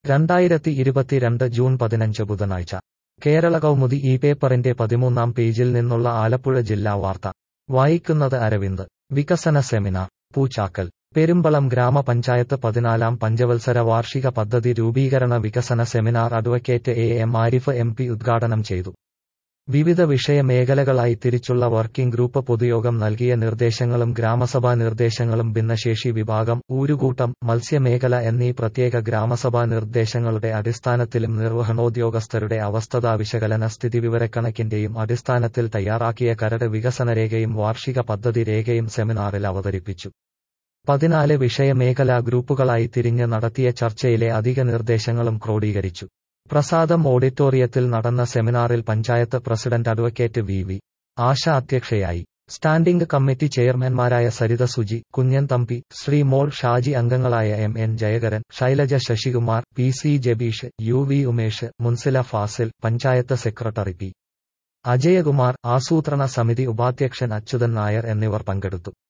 രണ്ടായിരത്തി ഇരുപത്തിരണ്ട് ജൂൺ പതിനഞ്ച് ബുധനാഴ്ച കേരള കൗമുദി ഈ പേപ്പറിന്റെ പതിമൂന്നാം പേജിൽ നിന്നുള്ള ആലപ്പുഴ ജില്ലാ വാർത്ത വായിക്കുന്നത് അരവിന്ദ് വികസന സെമിനാർ പൂച്ചാക്കൽ പെരുമ്പളം ഗ്രാമപഞ്ചായത്ത് പതിനാലാം പഞ്ചവത്സര വാർഷിക പദ്ധതി രൂപീകരണ വികസന seminar advocate A M Arif M P ഉദ്ഘാടനം ചെയ്തു വിവിധ വിഷയമേഖലകളായി തിരിച്ചുള്ള വർക്കിംഗ് ഗ്രൂപ്പ് പൊതുയോഗം നൽകിയ നിർദ്ദേശങ്ങളും ഗ്രാമസഭാ നിർദ്ദേശങ്ങളും ഭിന്നശേഷി വിഭാഗം ഊരുകൂട്ടം മത്സ്യമേഖല എന്നീ പ്രത്യേക ഗ്രാമസഭാ നിർദ്ദേശങ്ങളുടെ അടിസ്ഥാനത്തിലും നിർവഹണോദ്യോഗസ്ഥരുടെ അവസ്ഥതാ വിശകലന സ്ഥിതിവിവരക്കണക്കിന്റെയും അടിസ്ഥാനത്തിൽ തയ്യാറാക്കിയ കരട് വികസനരേഖയും വാർഷിക പദ്ധതി രേഖയും സെമിനാറിൽ അവതരിപ്പിച്ചു പതിനാല് വിഷയമേഖലാ ഗ്രൂപ്പുകളായി തിരിഞ്ഞ് നടത്തിയ ചർച്ചയിലെ അധിക നിർദ്ദേശങ്ങളും ക്രോഡീകരിച്ചു പ്രസാദം ഓഡിറ്റോറിയത്തിൽ നടന്ന സെമിനാറിൽ panchayat president advocate V V Asha അധ്യക്ഷയായി സ്റ്റാൻഡിംഗ് കമ്മിറ്റി ചെയർമാൻമാരായ സരിത സുജി കുഞ്ഞൻ തമ്പി ശ്രീമോൾ ഷാജി അംഗങ്ങളായ M N Jayakaran Shailaja Sasikumar P C Jabeesh U V Umesh Munsila Fasil panchayat secretary P Ajayakumar ആസൂത്രണ സമിതി ഉപാധ്യക്ഷൻ അച്യുതൻ നായർ എന്നിവർ പങ്കെടുത്തു